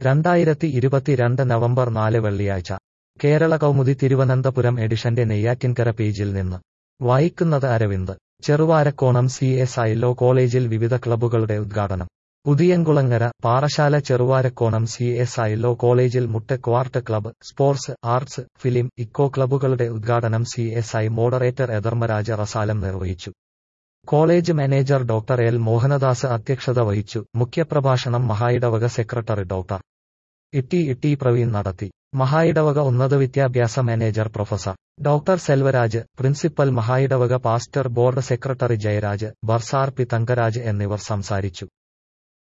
രണ്ടായിരത്തി ഇരുപത്തിരണ്ട് നവംബർ നാല് വെള്ളിയാഴ്ച കേരള കൗമുദി തിരുവനന്തപുരം എഡിഷന്റെ നെയ്യാറ്റിൻകര പേജിൽ നിന്ന് വായിക്കുന്നത് Aravind Cheruvarakkonam C S I law കോളേജിൽ വിവിധ ക്ലബ്ബുകളുടെ ഉദ്ഘാടനം Puthiyankulangara Parassala Cheruvarakkonam C S I law കോളേജിൽ moot court club sports arts film eco ക്ലബ്ബുകളുടെ ഉദ്ഘാടനം C S I moderator Dharmaraj Rasalam നിർവഹിച്ചു college manager doctor L Mohanadas അധ്യക്ഷത വഹിച്ചു മുഖ്യപ്രഭാഷണം മഹായിടവക സെക്രട്ടറി ഡോക്ടർ ഇട്ടി ഇട്ടി പ്രവീൺ നടത്തി മഹായിടവക ഉന്നത വിദ്യാഭ്യാസ manager professor doctor Selvaraj principal മഹായിടവക pastor board secretary Jayaraj bursar P Thankaraj എന്നിവർ സംസാരിച്ചു